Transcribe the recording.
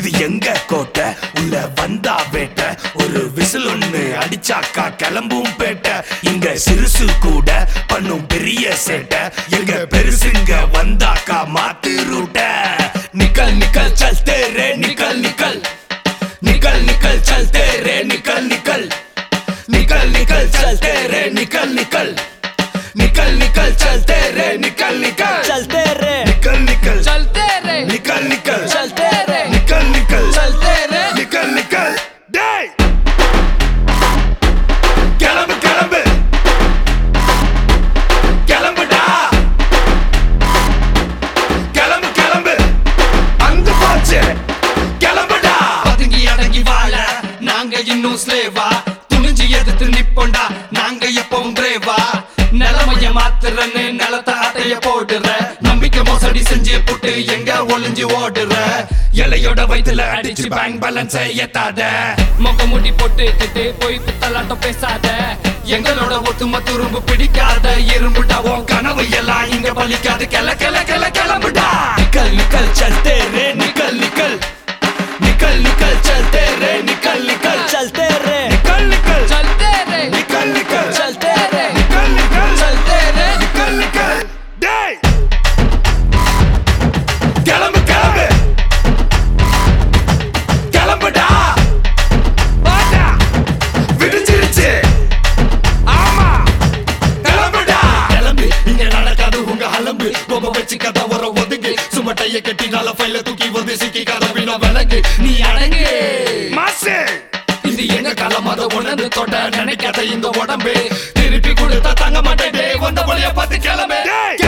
இது எங்க கோட்டை உள்ள வந்தா வேட்டை ஒரு விசில் ஒண்ணு அடிச்சாக்கா கிளம்பும் பேட்டை இங்க சிறுசு கூட பண்ணும் பெரிய சேட்டை எங்க பெருசுங்க வந்தாக்கா மாத்து ரூட்ட நிக்கல் நிக்கல் சல்தே ரே நிக்கல் நிக்கல் निकल निकल चलते रे निकल निकल निकल निकल चलते रे निकल निकल निकल निकल चलते रे निकल निकल चलते रे निकल निकल चलते रे निकल निकल चलते रे निकल निकल चलते रे निकल निकल டேய் கிளம்பு கிளம்பு கிளம்புடா கிளம்பு கிளம்பு அங்க போச்சு கிளம்புடா பதுங்கி அடங்கி வாழ நாங்க இன்னும் ஸ்லேவா துணிஞ்சு எதிர்த்து நிப்போண்டா நாங்க எப்பவும் பிரேவா நிலைமைய மாத்துறன்னு நிலத்த அட்டைய போடுற நம்பிக்கை மோசடி செஞ்சு புட்டு எங்க ஒளிஞ்சு ஓடுற இலையோட வயித்துல அடிச்சு பேங்க் பேலன்ஸ் ஏத்தாத முக முடி போட்டுக்கிட்டு போய் பித்தலாட்டம் பேசாத எங்களோட ஒத்துமை துரும்பு பிடிக்காத இரும்புடா உன் கனவு எல்லாம் இங்க பலிக்காது கிள கிள கிள கிளம்புடா நிக்கல் நிக்கல் चलते रे निकल निकल निकल निकल चलते रे निकल निकल चलते रे निकल निकल चलते रे निकल निकल चलते रे निकल निकल चलते रे निकल निकल டேய் கிளம்பு கிளம்பு கிளம்புடா வாடா விடிஞ்சிருச்சு ஆமா கிளம்புடா கிளம்பு இங்க நடக்காது உங்க அலம்பு ரொம்ப வச்சு கதை வர ஒதுங்கு சுமட்டைய கட்டி நல்ல ஃபைல தூக்கி வந்து சிக்கி கதை வீண விளங்கு நீ அடங்கு மாசு இது எங்க காலம் அதை உணர்ந்து தொட நினைக்காத இந்த உடம்பு திருப்பி கொடுத்தா தங்க மாட்டேன் வந்த வழிய பார்த்து கிளம்பு டேய்